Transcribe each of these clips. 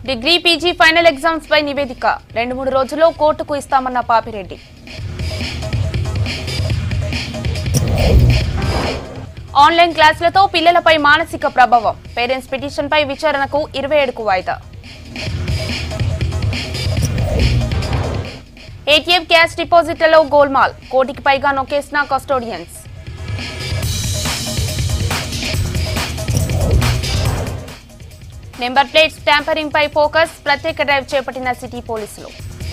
Degree PG final exams పై నివేదిక రెండు మూడు రోజుల్లో కోర్టుకు ఇస్తామన్న పాపిరెడ్డి ఆన్లైన్ క్లాసులతో పిల్లలపై మానసిక ప్రభావం పేరెంట్స్ పిటిషన్పై విచారణకు ఇరవై ఏడుకు వాయిదా ఏటీఎం క్యాష్ డిపాజిట్లలో గోల్మాల్ కోటికి పైగా నొక్కేసిన కస్టోడియన్స్ నెంబర్ ప్లేట్స్ ట్యాంపరింగ్ పై ఫోకస్ ప్రత్యేక డ్రైవ్ చేపట్టిన సిటీ పోలీసులు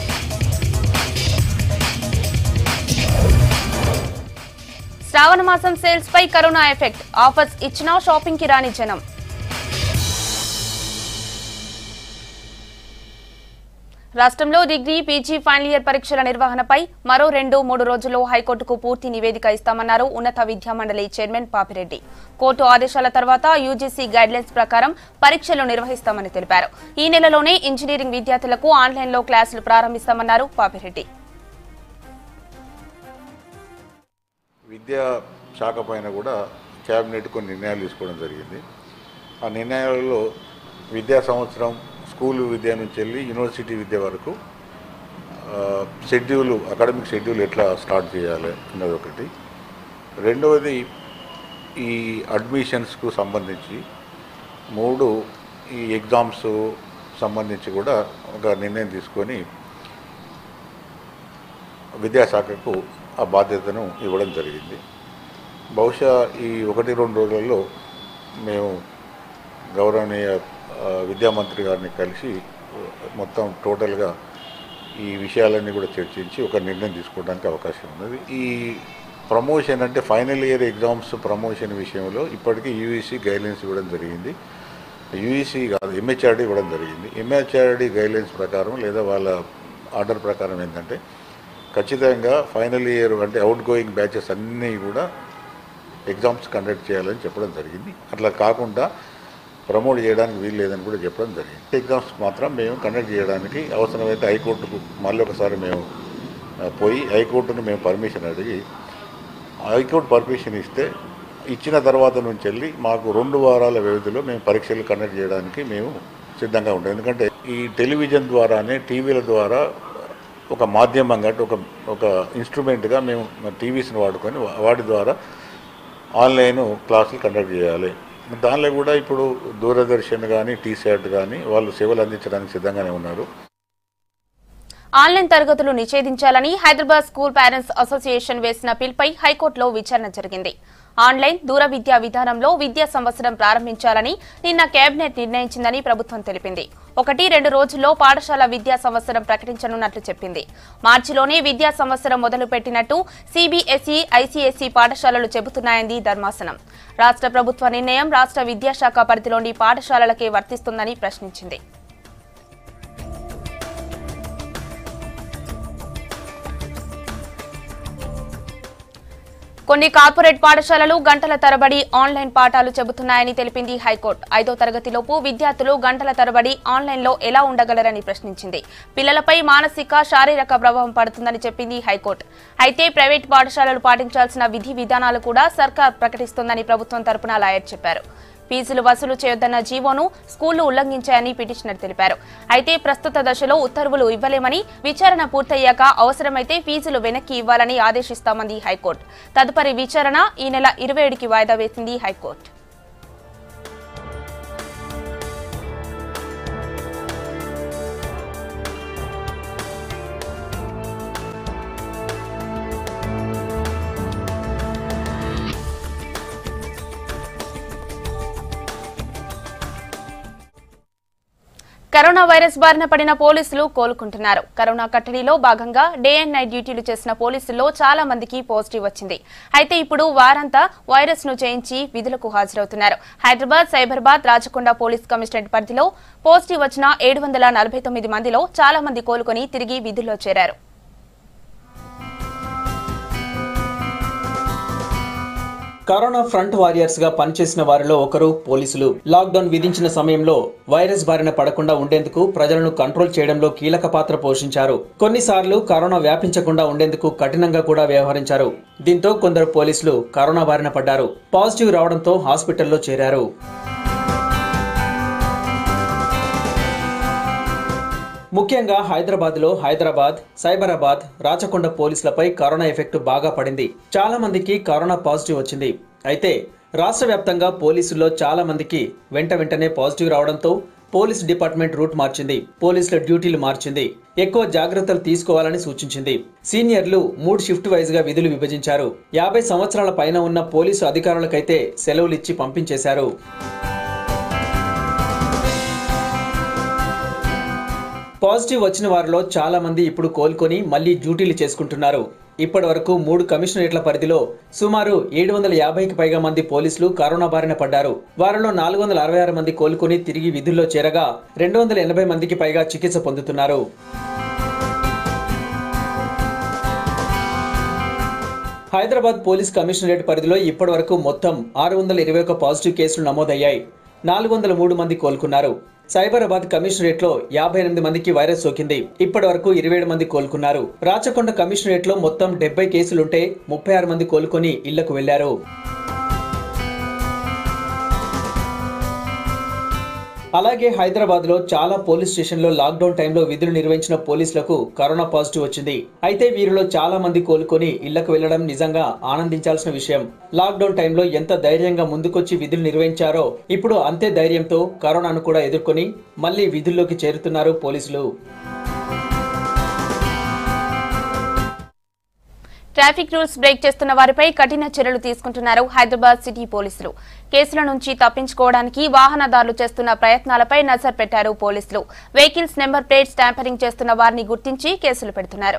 శ్రావణ మాసం సేల్స్ పై కరోనా ఎఫెక్ట్ ఆఫర్స్ ఇచ్చినా షాపింగ్ కి రాని జనం రాష్ట్రంలో డిగ్రీ పీజీ ఫైనల్ ఇయర్ పరీక్షల నిర్వహణపై మరో రెండు మూడు రోజుల్లో హైకోర్టుకు పూర్తి నివేదిక ఇస్తామన్నారు ఉన్నత విద్యా మండలి చైర్మన్ పాపిరెడ్డి కోర్టు ఆదేశాల తర్వాత యూజీసీ గైడ్లైన్స్ ప్రకారం పరీక్షలు నిర్వహిస్తామని తెలిపారు ఈ నెలలోనే ఇంజనీరింగ్ విద్యార్థులకు ఆన్లైన్లో క్లాసులు ప్రారంభిస్తామన్నారు పాపిరెడ్డి విద్యా శాఖ పైన కూడా క్యాబినెట్ కొన్ని నిర్ణయాలు తీసుకోవడం జరిగింది ఆ నిర్ణయాలలో విద్యా సంవత్సరం స్కూల్ విద్య నుంచి వెళ్ళి యూనివర్సిటీ విద్య వరకు ఆ, షెడ్యూల్ అకాడమిక్ షెడ్యూల్ ఎట్లా స్టార్ట్ చేయాలి అన్నది ఒకటి రెండవది ఈ అడ్మిషన్స్కు సంబంధించి మూడు ఈ ఎగ్జామ్స్ సంబంధించి కూడా ఒక నిర్ణయం తీసుకొని విద్యాశాఖకు ఆ బాధ్యతను ఇవ్వడం జరిగింది బహుశా ఈ ఒకటి రెండు రోజులలో మేము గౌరవనీయ ఆ, విద్యామంత్రి గారిని కలిసి ఆ, మొత్తం టోటల్గా ఈ విషయాలన్నీ కూడా చర్చించి ఒక నిర్ణయం తీసుకోవడానికి అవకాశం ఉన్నది ఈ ప్రమోషన్ అంటే ఫైనల్ ఇయర్ ఎగ్జామ్స్ ప్రమోషన్ విషయంలో ఇప్పటికీ యూఈసీ గైడ్లైన్స్ ఇవ్వడం జరిగింది యూఈసీ కాదు ఎంహెచ్ఆర్డీ ఇవ్వడం జరిగింది ఎంహెచ్ఆర్డీ గైడ్లైన్స్ ప్రకారం లేదా వాళ్ళ ఆర్డర్ ప్రకారం ఏంటంటే ఖచ్చితంగా ఫైనల్ ఇయర్ అంటే అవుట్ గోయింగ్ బ్యాచెస్ అన్నీ కూడా ఎగ్జామ్స్ కండక్ట్ చేయాలని చెప్పడం జరిగింది అట్లా కాకుండా ప్రమోట్ చేయడానికి వీలు లేదని కూడా చెప్పడం జరిగింది ఎగ్జామ్స్ మాత్రం మేము కండక్ట్ చేయడానికి అవసరమైతే హైకోర్టుకు మళ్ళీ ఒకసారి మేము ఆ, పోయి హైకోర్టును మేము పర్మిషన్ అడిగి హైకోర్టు పర్మిషన్ ఇస్తే ఇచ్చిన తర్వాత నుంచి వెళ్ళి మాకు రెండు వారాల వ్యవధిలో మేము పరీక్షలు కండక్ట్ చేయడానికి మేము సిద్ధంగా ఉంటాం ఎందుకంటే ఈ టెలివిజన్ ద్వారానే టీవీల ద్వారా ఒక మాధ్యమంగా అంటే ఒక ఒక ఇన్స్ట్రుమెంట్గా మేము టీవీస్ని వాడుకొని వా- వాటి ద్వారా ఆన్లైన్ క్లాసులు కండక్ట్ చేయాలి దానిలో కూడా ఇప్పుడు దూరదర్శన్ కానీ టీశాట్ కానీ వాళ్ళు సేవలు అందించడానికి సిద్ధంగానే ఉన్నారు ఆన్లైన్ తరగతులు నిషేధించాలని హైదరాబాద్ స్కూల్ పేరెంట్స్ అసోసియేషన్ వేసిన పిల్పై హైకోర్టులో విచారణ జరిగింది ఆన్లైన్ దూర విద్యా విధానంలో విద్యా సంవత్సరం ప్రారంభించాలని నిన్న కేబినెట్ నిర్ణయించిందని ప్రభుత్వం తెలిపింది ఒకటి రెండు రోజుల్లో పాఠశాల విద్యా సంవత్సరం ప్రకటించనున్నట్లు చెప్పింది మార్చిలోనే విద్యా సంవత్సరం మొదలుపెట్టినట్టు సిబిఎస్ఈ ఐసీఎస్ఈ పాఠశాలలు చెబుతున్నాయంది ధర్మాసనం రాష్ట్ర ప్రభుత్వ నిర్ణయం రాష్ట్ర విద్యాశాఖ పరిధిలోని పాఠశాలలకే వర్తిస్తుందని ప్రశ్నించింది కొన్ని కార్పొరేట్ పాఠశాలలు గంటల తరబడి ఆన్లైన్ పాఠాలు చెబుతున్నాయని తెలిపింది హైకోర్టు ఐదో తరగతిలోపు విద్యార్థులు గంటల తరబడి ఆన్లైన్లో ఎలా ఉండగలరని ప్రశ్నించింది పిల్లలపై మానసిక శారీరక ప్రభావం పడుతుందని చెప్పింది హైకోర్టు అయితే ప్రైవేట్ పాఠశాలలు పాటించాల్సిన విధి విధానాలు కూడా సర్కార్ ప్రకటిస్తోందని ప్రభుత్వం తరపున లాయర్ చెప్పారు ఫీజులు వసూలు చేయొద్దన్న జీవోను స్కూళ్లు ఉల్లంఘించాయని పిటిషనర్ తెలిపారు అయితే ప్రస్తుత దశలో ఉత్తర్వులు ఇవ్వలేమని విచారణ పూర్తయ్యాక అవసరమైతే ఫీజులు వెనక్కి ఇవ్వాలని ఆదేశిస్తామంది హైకోర్టు తదుపరి విచారణ ఈ నెల ఇరవై ఏడుకి వాయిదా వేసింది హైకోర్టు కరోనా వైరస్ బారిన పడిన పోలీసులు కోలుకుంటున్నారు కరోనా కట్టడిలో భాగంగా డే అండ్ నైట్ డ్యూటీలు చేసిన పోలీసుల్లో చాలా మందికి పాజిటివ్ వచ్చింది అయితే ఇప్పుడు వారంతా వైరస్ ను జయించి విధులకు హాజరవుతున్నారు హైదరాబాద్ సైబరాబాద్ రాచకొండ పోలీస్ కమిషనరేట్ పరిధిలో పాజిటివ్ వచ్చిన ఏడు వందల నలభై తొమ్మిది మందిలో చాలా మంది కోలుకొని తిరిగి విధుల్లో చేరారు కరోనా ఫ్రంట్ వారియర్స్ గా పనిచేసిన వారిలో ఒకరు పోలీసులు లాక్డౌన్ విధించిన సమయంలో వైరస్ బారిన పడకుండా ఉండేందుకు ప్రజలను కంట్రోల్ చేయడంలో కీలక పాత్ర పోషించారు కొన్నిసార్లు కరోనా వ్యాపించకుండా ఉండేందుకు కఠినంగా కూడా వ్యవహరించారు దీంతో కొందరు పోలీసులు కరోనా బారిన పడ్డారు పాజిటివ్ రావడంతో హాస్పిటల్లో చేరారు ముఖ్యంగా హైదరాబాద్లో హైదరాబాద్ సైబరాబాద్ రాచకొండ పోలీసులపై కరోనా ఎఫెక్ట్ బాగా పడింది చాలా మందికి కరోనా పాజిటివ్ వచ్చింది అయితే రాష్ట్ర వ్యాప్తంగా పోలీసుల్లో చాలా మందికి వెంట వెంటనే పాజిటివ్ రావడంతో పోలీస్ డిపార్ట్మెంట్ రూట్ మార్చింది పోలీసుల డ్యూటీలు మార్చింది ఎక్కువ జాగ్రత్తలు తీసుకోవాలని సూచించింది సీనియర్లు మూడు షిఫ్ట్ వైజ్ గా విధులు విభజించారు యాభై సంవత్సరాల పైన ఉన్న పోలీసు అధికారులకైతే సెలవులు ఇచ్చి పంపించేశారు పాజిటివ్ వచ్చిన వారిలో చాలా మంది ఇప్పుడు కోలుకొని మళ్లీ డ్యూటీలు చేసుకుంటున్నారు ఇప్పటి వరకు మూడు కమిషనరేట్ల పరిధిలో సుమారు ఏడు వందల యాభైకి పైగా మంది పోలీసులు కరోనా బారిన పడ్డారు వారిలో నాలుగు వందల అరవై ఆరు మంది కోలుకొని తిరిగి విధుల్లో చేరగా రెండు వందల ఎనభై మందికి పైగా చికిత్స పొందుతున్నారు హైదరాబాద్ పోలీస్ కమిషనరేట్ పరిధిలో ఇప్పటి వరకు మొత్తం ఆరు వందల ఇరవై ఒక పాజిటివ్ కేసులు నమోదయ్యాయి నాలుగు వందల మూడు మంది కోలుకున్నారు సైబరాబాద్ కమిషనరేట్ లో యాభై ఎనిమిది మందికి వైరస్ సోకింది ఇప్పటి వరకు ఇరవై ఏడు మంది కోలుకున్నారు రాచకొండ కమిషనరేట్ లో మొత్తం డెబ్బై కేసులుంటే ముప్పై ఆరు మంది కోలుకొని ఇళ్లకు వెళ్లారు అలాగే హైదరాబాద్ లో చాలా పోలీస్ స్టేషన్లో లాక్డౌన్ టైంలో విధులు నిర్వహించిన పోలీసులకు కరోనా పాజిటివ్ వచ్చింది అయితే వీరిలో చాలా మంది కోలుకొని ఇళ్లకు వెళ్లడం నిజంగా ఆనందించాల్సిన విషయం లాక్డౌన్ టైంలో ఎంత ధైర్యంగా ముందుకొచ్చి విధులు నిర్వహించారో ఇప్పుడు అంతే ధైర్యంతో కరోనాను కూడా ఎదుర్కొని మళ్లీ విధుల్లోకి చేరుతున్నారు పోలీసులు ట్రాఫిక్ రూల్స్ బ్రేక్ చేస్తున్న వారిపై కఠిన చర్యలు తీసుకుంటున్నారు హైదరాబాద్ సిటీ పోలీసులు కేసుల నుంచి తప్పించుకోవడానికి వాహనదారులు చేస్తున్న ప్రయత్నాలపై నజర్ పెట్టారు పోలీసులు వెహికల్స్ నెంబర్ ప్లేట్స్ ట్యాంపరింగ్ చేస్తున్న వారిని గుర్తించి కేసులు పెడుతున్నారు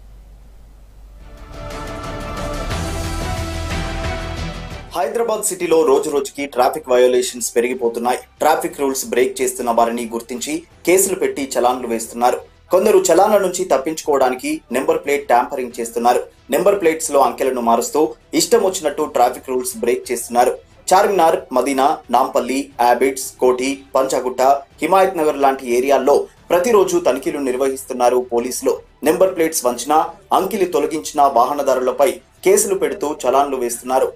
హైదరాబాద్ సిటీలో రోజు రోజుకి ట్రాఫిక్ వయోలేషన్స్ పెరిగిపోతున్నాయి ట్రాఫిక్ రూల్స్ బ్రేక్ చేస్తున్న వారిని గుర్తించి కేసులు పెట్టి చలాన్లు వేస్తున్నారు కొందరు చలాన్ల నుంచి తప్పించుకోవడానికి నెంబర్ ప్లేట్ ట్యాంపరింగ్ చేస్తున్నారు నెంబర్ ప్లేట్స్ లో అంకెలను మారుస్తూ ఇష్టం వచ్చినట్టు ట్రాఫిక్ రూల్స్ బ్రేక్ చేస్తున్నారు చార్మినార్ మదీనా నాంపల్లి యాబిట్స్ కోటి పంచగుట్ట హిమాయత్ నగర్ లాంటి ఏరియాల్లో ప్రతిరోజు తనిఖీలు నిర్వహిస్తున్నారు పోలీసులు నెంబర్ ప్లేట్స్ వంచినా అంకిలి తొలగించిన వాహనదారులపై కేసులు పెడుతూ చలాన్లు వేస్తున్నారు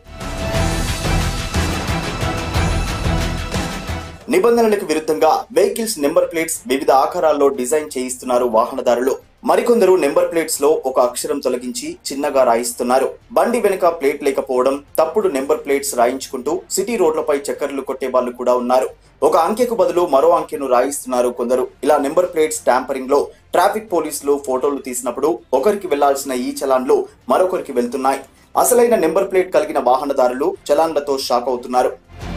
నిబంధనలకు విరుద్ధంగా వెహికల్స్ నెంబర్ ప్లేట్స్ వివిధ ఆకారాల్లో డిజైన్ చేయిస్తున్నారు వాహనదారులు మరికొందరు నెంబర్ ప్లేట్స్ లో ఒక అక్షరం తొలగించి చిన్నగా రాయిస్తున్నారు బండి వెనుక ప్లేట్ లేకపోవడం తప్పుడు నెంబర్ ప్లేట్స్ రాయించుకుంటూ సిటీ రోడ్లపై చక్కర్లు కొట్టే వాళ్ళు కూడా ఉన్నారు ఒక అంకెకు బదులు మరో అంకెను రాయిస్తున్నారు కొందరు ఇలా నెంబర్ ప్లేట్స్ ట్యాంపరింగ్ లో ట్రాఫిక్ పోలీసులు ఫోటోలు తీసినప్పుడు ఒకరికి వెళ్లాల్సిన ఈ చలాన్లు మరొకరికి వెళ్తున్నాయి అసలైన నెంబర్ ప్లేట్ కలిగిన వాహనదారులు చలాన్లతో షాక్ అవుతున్నారు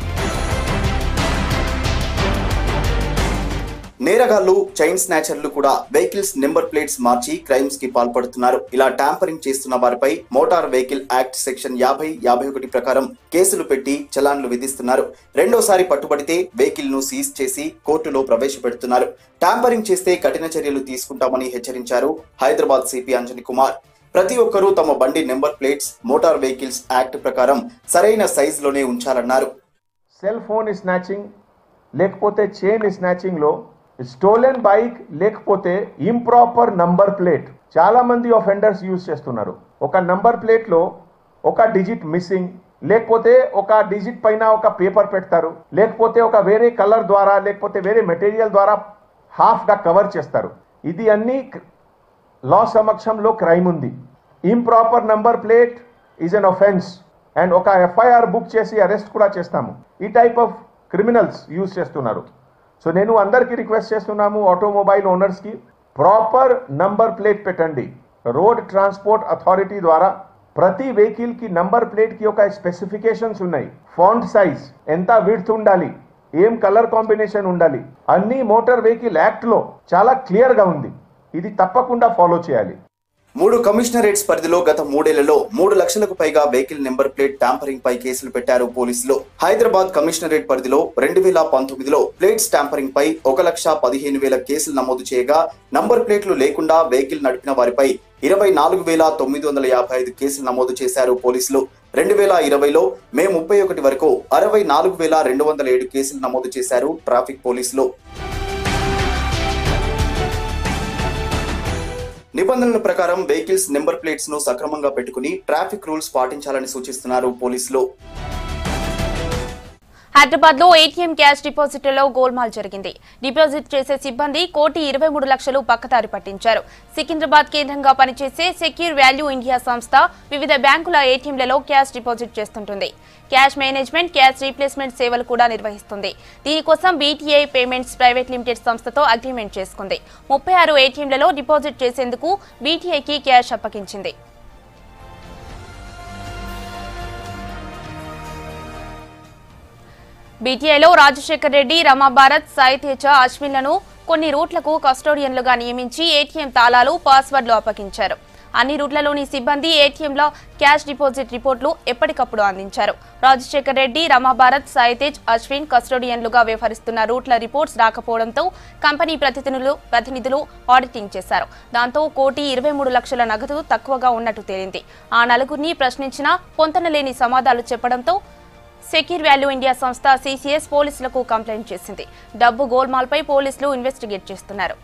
నేరగాళ్లు చైన్ స్నాచర్లు కూడా వెహికల్స్ నెంబర్ ప్లేట్స్ మార్చి క్రైమ్స్ కి పాల్పడుతున్నారు ఇలా ట్యాంపరింగ్ చేస్తున్న వారిపై మోటార్ వెహికల్ యాక్ట్ సెక్షన్ యాభై యాభై ఒకటి ప్రకారం కేసులు పెట్టి చలాన్లు విధిస్తున్నారు రెండోసారి పట్టుబడితే వెహికల్ ను సీజ్ చేసి కోర్టులో ప్రవేశపెడుతున్నారు ట్యాంపరింగ్ చేస్తే కఠిన చర్యలు తీసుకుంటామని హెచ్చరించారు హైదరాబాద్ సిపి అంజని కుమార్ ప్రతి ఒక్కరూ తమ బండి number plates motor vehicles act ప్రకారం సరైన సైజులోనే ఉంచాలన్నారు సెల్ ఫోన్ స్నాచింగ్ లేకపోతే చైన్ స్నాచింగ్లో స్టోలెన్ బైక్ లేకపోతే ఇంప్రాపర్ నంబర్ ప్లేట్ చాలా మంది ఆఫెండర్స్ యూజ్ చేస్తున్నారు ఒక నంబర్ ప్లేట్లో ఒక డిజిట్ మిస్సింగ్ లేకపోతే ఒక డిజిట్ పైన ఒక పేపర్ పెడతారు లేకపోతే ఒక వేరే కలర్ ద్వారా లేకపోతే వేరే మెటీరియల్ ద్వారా హాఫ్గా కవర్ చేస్తారు ఇది అన్ని లా సమక్షంలో క్రైమ్ ఉంది improper number plate is an offence and ఒక ఎఫ్ఐఆర్ బుక్ చేసి అరెస్ట్ కూడా చేస్తాము ఈ టైప్ ఆఫ్ క్రిమినల్స్ యూజ్ చేస్తున్నారు సో నేను అందరికీ రిక్వెస్ట్ చేస్తున్నాము ఆటోమొబైల్ ఓనర్స్కి ప్రాపర్ నంబర్ ప్లేట్ పెట్టండి రోడ్ ట్రాన్స్పోర్ట్ అథారిటీ ద్వారా ప్రతి వెహికల్కి నంబర్ ప్లేట్కి ఒక స్పెసిఫికేషన్స్ ఉన్నాయి ఫాంట్ సైజ్ ఎంత విడ్త్ ఉండాలి ఏం కలర్ కాంబినేషన్ ఉండాలి అన్ని మోటార్ వెహికల్ యాక్ట్లో చాలా క్లియర్గా ఉంది ఇది తప్పకుండా ఫాలో చేయాలి మూడు కమిషనరేట్స్ పరిధిలో గత మూడేళ్లలో మూడు లక్షలకు పైగా వెహికల్ నెంబర్ ప్లేట్ ట్యాంపరింగ్ పై కేసులు పెట్టారు పోలీసులు హైదరాబాద్ కమిషనరేట్ పరిధిలో రెండు వేల పంతొమ్మిదిలో ప్లేట్స్ ట్యాంపరింగ్ పై ఒక లక్ష పదిహేను వేల కేసులు నమోదు చేయగా నంబర్ ప్లేట్లు లేకుండా వెహికల్ నడిపిన వారిపై ఇరవై నాలుగు వేల తొమ్మిది వందల యాభై ఐదు కేసులు నమోదు చేశారు పోలీసులు రెండు వేల ఇరవైలో మే ముప్పై ఒకటి వరకు అరవై నాలుగు వేల రెండు వందల ఏడు కేసులు నమోదు చేశారు ట్రాఫిక్ పోలీసులు నిబంధనల ప్రకారం వెహికల్స్ నెంబర్ ప్లేట్స్ ను సక్రమంగా పెట్టుకుని ట్రాఫిక్ రూల్స్ పాటించాలని సూచిస్తున్నారు పోలీసులు హైదరాబాద్ లో ఏటీఎం క్యాష్ డిపాజిట్లలో గోల్మాల్ జరిగింది డిపాజిట్ చేసే సిబ్బంది కోటి ఇరవై మూడు లక్షలు పక్కదారి పట్టించారు సికింద్రాబాద్ కేంద్రంగా పనిచేసే సెక్యూర్ వాల్యూ ఇండియా సంస్థ వివిధ బ్యాంకుల ఏటీఎంలలో క్యాష్ డిపాజిట్ చేస్తుంటుంది క్యాష్ మేనేజ్మెంట్ క్యాష్ రీప్లేస్మెంట్ సేవలు కూడా నిర్వహిస్తుంది దీనికోసం బీటీఐ పేమెంట్స్ ప్రైవేట్ లిమిటెడ్ సంస్థతో అగ్రిమెంట్ చేసుకుంది ముప్పై ఆరు ఏటీఎంలలో డిపాజిట్ చేసేందుకు బీటీఐకి క్యాష్ అప్పగించింది బీటీఐలో రాజశేఖర్ రెడ్డి రమాభారత్ సాయి తేజ అశ్విన్లను కొన్ని రూట్లకు కస్టోడియన్లుగా నియమించి ఏటీఎం తాళాలు పాస్వర్డ్లు అప్పగించారు అన్ని రూట్లలోని సిబ్బంది ఏటీఎంలో క్యాష్ డిపాజిట్ రిపోర్టులు ఎప్పటికప్పుడు అందించారు రాజశేఖర్ రెడ్డి రమాభారత్ సాయితేజ్ అశ్విన్ కస్టోడియన్లుగా వ్యవహరిస్తున్న రూట్ల రిపోర్ట్స్ రాకపోవడంతో కంపెనీ ప్రతినిధులు ప్రతినిధులు ఆడిటింగ్ చేశారు దాంతో కోటి ఇరవై మూడు లక్షల నగదు తక్కువగా ఉన్నట్టు తేలింది ఆ నలుగురిని ప్రశ్నించినా పొంతనలేని సమాధానాలు చెప్పడంతో సెక్యూర్ వాల్యూ ఇండియా సంస్థ సీసీఎస్ పోలీసులకు కంప్లైంట్ చేసింది డబ్బు గోల్మాల్పై పోలీసులు ఇన్వెస్టిగేట్ చేస్తున్నారు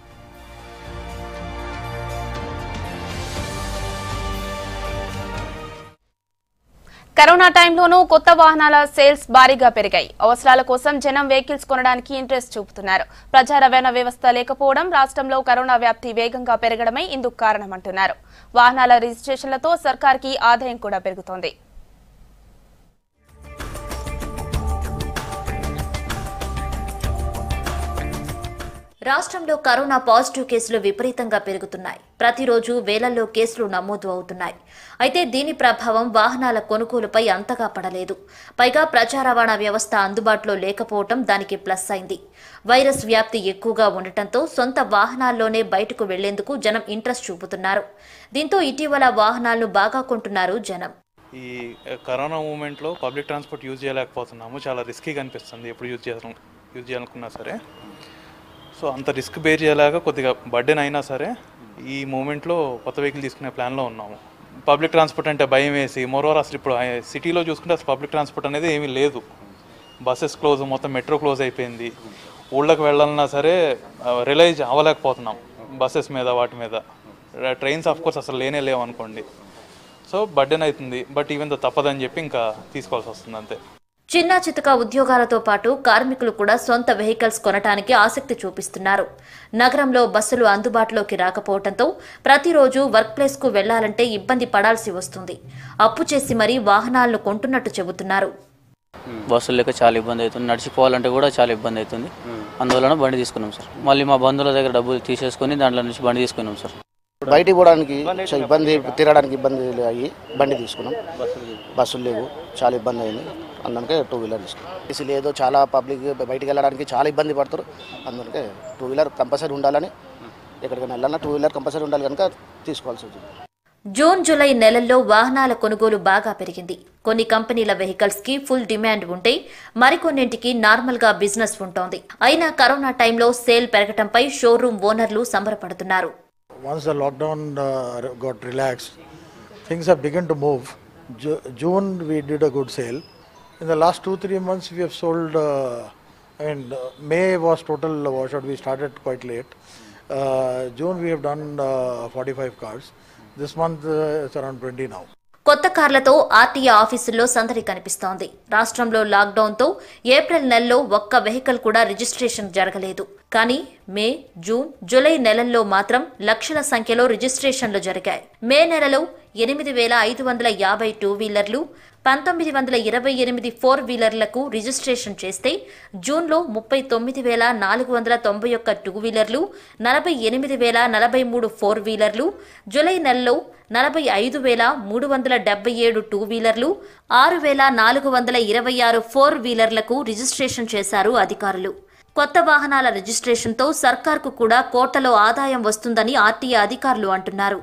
కరోనా టైంలోనూ కొత్త వాహనాల సేల్స్ భారీగా పెరిగాయి అవసరాల కోసం జనం వెహికల్స్ కొనడానికి ఇంట్రెస్ట్ చూపుతున్నారు ప్రజా రవాణా వ్యవస్థ లేకపోవడం రాష్ట్రంలో కరోనా వ్యాప్తి వేగంగా పెరగడమే ఇందుకు కారణమంటున్నారు వాహనాల రిజిస్ట్రేషన్లతో సర్కార్కి ఆదాయం కూడా పెరుగుతోంది రాష్ట్రంలో కరోనా పాజిటివ్ కేసులు విపరీతంగా పెరుగుతున్నాయి ప్రతిరోజు వేలల్లో కేసులు నమోదు అవుతున్నాయి అయితే దీని ప్రభావం వాహనాల కొనుగోలుపై అంతగా పడలేదు పైగా ప్రజా రవాణా వ్యవస్థ అందుబాటులో లేకపోవటం దానికి ప్లస్ అయింది వైరస్ వ్యాప్తి ఎక్కువగా ఉండటంతో సొంత వాహనాల్లోనే బయటకు వెళ్లేందుకు జనం ఇంట్రెస్ట్ చూపుతున్నారు దీంతో ఇటీవల వాహనాలను బాగా కొంటున్నారు జనం ఈ కరోనా మూమెంట్లో పబ్లిక్ ట్రాన్స్పోర్ట్ యూజ్ చేయలేకపోతున్నాము చాలా రిస్కీగా అనిపిస్తుంది ఎప్పుడు యూజ్ చేయాలి యూజ్ చేయాలనుకున్నా సరే సో అంత రిస్క్ బేర్ చేయలేక కొద్దిగా బర్డెన్ అయినా సరే ఈ మూమెంట్లో కొత్త వెహికల్ తీసుకునే ప్లాన్లో ఉన్నాము పబ్లిక్ ట్రాన్స్పోర్ట్ అంటే భయం వేసి మోరోవర్ అసలు ఇప్పుడు సిటీలో చూసుకుంటే అసలు పబ్లిక్ ట్రాన్స్పోర్ట్ అనేది ఏమీ లేదు బస్సెస్ క్లోజ్ మొత్తం మెట్రో క్లోజ్ అయిపోయింది ఊళ్ళకి వెళ్ళాలన్నా సరే రిలైజ్ అవ్వలేకపోతున్నాం బస్సెస్ మీద వాటి మీద ట్రైన్స్ ఆఫ్ కోర్స్ అసలు లేనే లేవు అనుకోండి సో బర్డెన్ అవుతుంది బట్ ఈవెన్ తో తప్పదని చెప్పి ఇంకా తీసుకోవాల్సి వస్తుంది అంతే చిన్న చితక ఉద్యోగాలతో పాటు కార్మికులు కూడా సొంత వెహికల్స్ కొనటానికి ఆసక్తి చూపిస్తున్నారు నగరంలో బస్సులు అందుబాటులోకి రాకపోవడంతో ప్రతిరోజు వర్క్ ప్లేస్ కు వెళ్లాలంటే ఇబ్బంది పడాల్సి వస్తుంది అప్పు చేసి మరీ వాహనాలను కొంటున్నట్టు చెబుతున్నారు బస్సులు లేక చాలా ఇబ్బంది అవుతుంది నడిచిపోవాలంటే కూడా చాలా ఇబ్బంది అవుతుంది అందువలన బండి తీసుకున్నాం సార్ మళ్ళీ మా బంధువుల దగ్గర డబ్బులు తీసేసుకొని దాంట్లో నుంచి బండి తీసుకున్నాం సార్ బయటికి పోవడానికి చాలా ఇబ్బంది తిరగడానికి ఇబ్బంది అయ్యి బండి తీసుకున్నాం బస్సులు లేవు చాలా ఇబ్బంది అయింది అందుకే టూ వీలర్ తీసుకున్నాం ఏసీ లేదు చాలా పబ్లిక్ బయటికి వెళ్ళడానికి చాలా ఇబ్బంది పడతారు అందుకే టూ వీలర్ కంపల్సరీ ఉండాలని ఎక్కడికైనా వెళ్ళాలన్నా టూ వీలర్ కంపల్సరీ ఉండాలి కనుక తీసుకోవాల్సి వచ్చింది జూన్ జూలై నెలల్లో వాహనాల కొనుగోలు బాగా పెరిగింది కొన్ని కంపెనీల వెహికల్స్ కి ఫుల్ డిమాండ్ ఉంటే మరికొన్నింటికి నార్మల్ గా బిజినెస్ ఉంటోంది అయినా కరోనా టైంలో సేల్ పెరగటంపై షోరూమ్ ఓనర్లు సంబరపడుతున్నారు once the lockdown uh, got relaxed, things have begun to move. Ju- June we did a good sale. In the last two three months we have sold. Uh, I mean, uh, May was total washout. We started quite late. Uh, June we have done uh, 45 cars. This month uh, it's around 20 now. కొత్త కార్లతో RTA ఆఫీసుల్లో సందడి కనిపిస్తోంది రాష్ట్రంలో లాక్డౌన్తో April నెలలో ఒక్క vehicle కూడా registration జరగలేదు కానీ మే జూన్ జూలై నెలల్లో మాత్రం లక్షల సంఖ్యలో రిజిస్ట్రేషన్లు జరిగాయి మే నెలలో ఎనిమిది వేల ఐదు వందల యాభై టూ వీలర్లు పంతొమ్మిది వందల ఇరవై ఎనిమిది ఫోర్ వీలర్లకు రిజిస్ట్రేషన్ చేస్తే జూన్లో ముప్పై తొమ్మిది వేల నాలుగు వందల తొంభై ఒక్క టూ వీలర్లు నలభై ఎనిమిది వేల నలభై మూడు ఫోర్ వీలర్లు జూలై నెలలో నలభై ఐదు వేల మూడు వందల డెబ్బై ఏడు టూ వీలర్లు ఆరు వేల నాలుగు వందల ఇరవై ఆరు ఫోర్ వీలర్లకు రిజిస్ట్రేషన్ చేశారు అధికారులు కొత్త వాహనాల రిజిస్ట్రేషన్తో సర్కార్కు కూడా కోట్లలో ఆదాయం వస్తుందని ఆర్టీఏ అధికారులు అంటున్నారు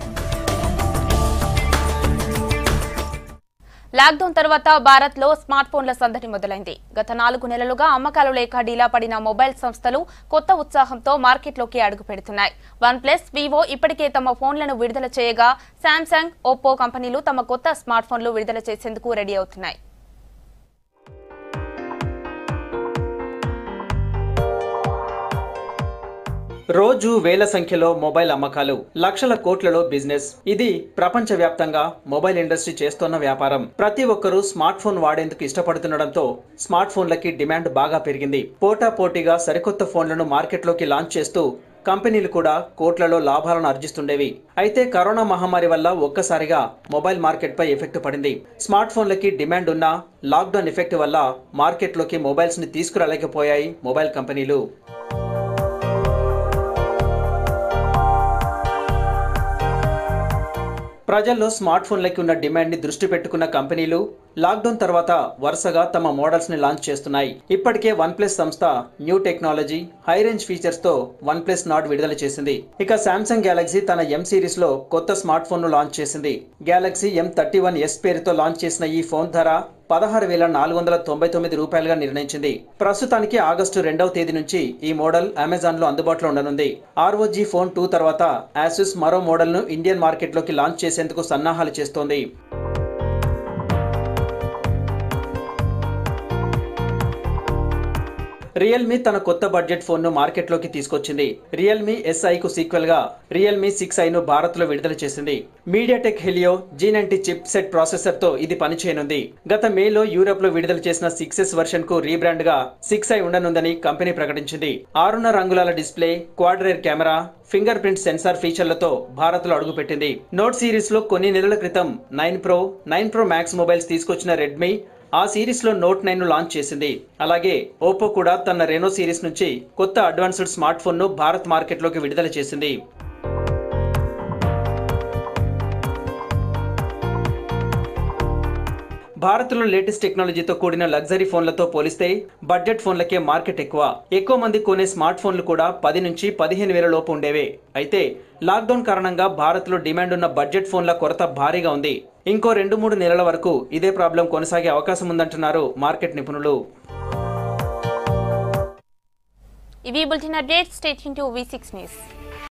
లాక్డౌన్ తర్వాత భారత్ లో స్మార్ట్ ఫోన్ల సందడి మొదలైంది గత నాలుగు నెలలుగా అమ్మకాలు లేక డీలా పడిన మొబైల్ సంస్థలు కొత్త ఉత్సాహంతో మార్కెట్లోకి అడుగు పెడుతున్నాయి వన్ ప్లస్ వివో ఇప్పటికే తమ ఫోన్లను విడుదల చేయగా శాంసంగ్ ఒప్పో కంపెనీలు తమ కొత్త స్మార్ట్ ఫోన్లు విడుదల చేసేందుకు రెడీ అవుతున్నాయి రోజు వేల సంఖ్యలో మొబైల్ అమ్మకాలు లక్షల కోట్లలో బిజినెస్ ఇది ప్రపంచవ్యాప్తంగా మొబైల్ ఇండస్ట్రీ చేస్తున్న వ్యాపారం ప్రతి ఒక్కరూ స్మార్ట్ ఫోన్ వాడేందుకు ఇష్టపడుతుండడంతో స్మార్ట్ ఫోన్లకి డిమాండ్ బాగా పెరిగింది పోటా పోటీగా సరికొత్త ఫోన్లను మార్కెట్లోకి లాంచ్ చేస్తూ కంపెనీలు కూడా కోట్లలో లాభాలను ఆర్జిస్తుండేవి అయితే కరోనా మహమ్మారి వల్ల ఒక్కసారిగా మొబైల్ మార్కెట్పై ఎఫెక్ట్ పడింది స్మార్ట్ ఫోన్లకి డిమాండ్ ఉన్నా లాక్డౌన్ ఎఫెక్ట్ వల్ల మార్కెట్లోకి మొబైల్స్ ని తీసుకురాలేకపోయాయి మొబైల్ కంపెనీలు ప్రజల్లో స్మార్ట్ ఫోన్లకి ఉన్న డిమాండ్ ని దృష్టి పెట్టుకున్న కంపెనీలు లాక్డౌన్ తర్వాత వరుసగా తమ మోడల్స్ ని లాంచ్ చేస్తున్నాయి ఇప్పటికే వన్ ప్లస్ సంస్థ new technology high range features తో వన్ ప్లస్ నాట్ విడుదల చేసింది ఇక శాంసంగ్ గ్యాలక్సీ తన ఎం సిరీస్ లో కొత్త స్మార్ట్ ఫోన్ ను లాంచ్ చేసింది Galaxy M thirty one S పేరుతో లాంచ్ చేసిన ఈ ఫోన్ ధర పదహారు వేల నాలుగు వందల తొంభై తొమ్మిది రూపాయలుగా నిర్ణయించింది ప్రస్తుతానికి ఆగస్టు రెండవ తేదీ నుంచి ఈ మోడల్ అమెజాన్ లో అందుబాటులో ఉండనుంది ఆర్ఓజీ ఫోన్ టూ తర్వాత ఆసూస్ మరో మోడల్ ను ఇండియన్ మార్కెట్లోకి లాంచ్ చేసేందుకు సన్నాహాలు చేస్తోంది రియల్మీ తన కొత్త బడ్జెట్ ఫోన్ ను మార్కెట్లోకి తీసుకొచ్చింది రియల్మీ ఎస్ఐ కు సీక్వెల్ గా రియల్మీ సిక్స్ ఐ ను భారత్ లో విడుదల చేసింది MediaTek Helio G ninety chip set processor తో ఇది పనిచేయనుంది గత మేలో యూరోప్ లో విడుదల చేసిన సిక్స్ ఎస్ వర్షన్ కు రీబ్రాండ్ గా సిక్స్ ఐ ఉండనుందని కంపెనీ ప్రకటించింది ఆరున్నర అంగుళాల display quad rear camera finger print sensor ఫీచర్లతో భారత్ లో అడుగుపెట్టింది నోట్ సిరీస్ లో కొన్ని నెలల క్రితం nine pro nine pro max mobiles తీసుకొచ్చిన రెడ్మీ ఆ సిరీస్ లో నోట్ నైన్ ను లాంచ్ చేసింది అలాగే ఓప్పో కూడా తన రెనో సిరీస్ నుంచి కొత్త అడ్వాన్స్డ్ స్మార్ట్ ఫోన్ ను భారత్ మార్కెట్లోకి విడుదల చేసింది భారత్లో లేటెస్ట్ టెక్నాలజీతో కూడిన లగ్జరీ ఫోన్లతో పోలిస్తే బడ్జెట్ ఫోన్లకే మార్కెట్ ఎక్కువ ఎక్కువ మంది కొనే స్మార్ట్ ఫోన్లు కూడా పది నుంచి పదిహేను వేల లోపు ఉండేవే అయితే లాక్డౌన్ కారణంగా భారత్లో డిమాండ్ ఉన్న బడ్జెట్ ఫోన్ల కొరత భారీగా ఉంది ఇంకో రెండు మూడు నెలల వరకు ఇదే ప్రాబ్లం కొనసాగే అవకాశం ఉందంటున్నారు మార్కెట్ నిపుణులు ఇవి bulletin updates state to V six news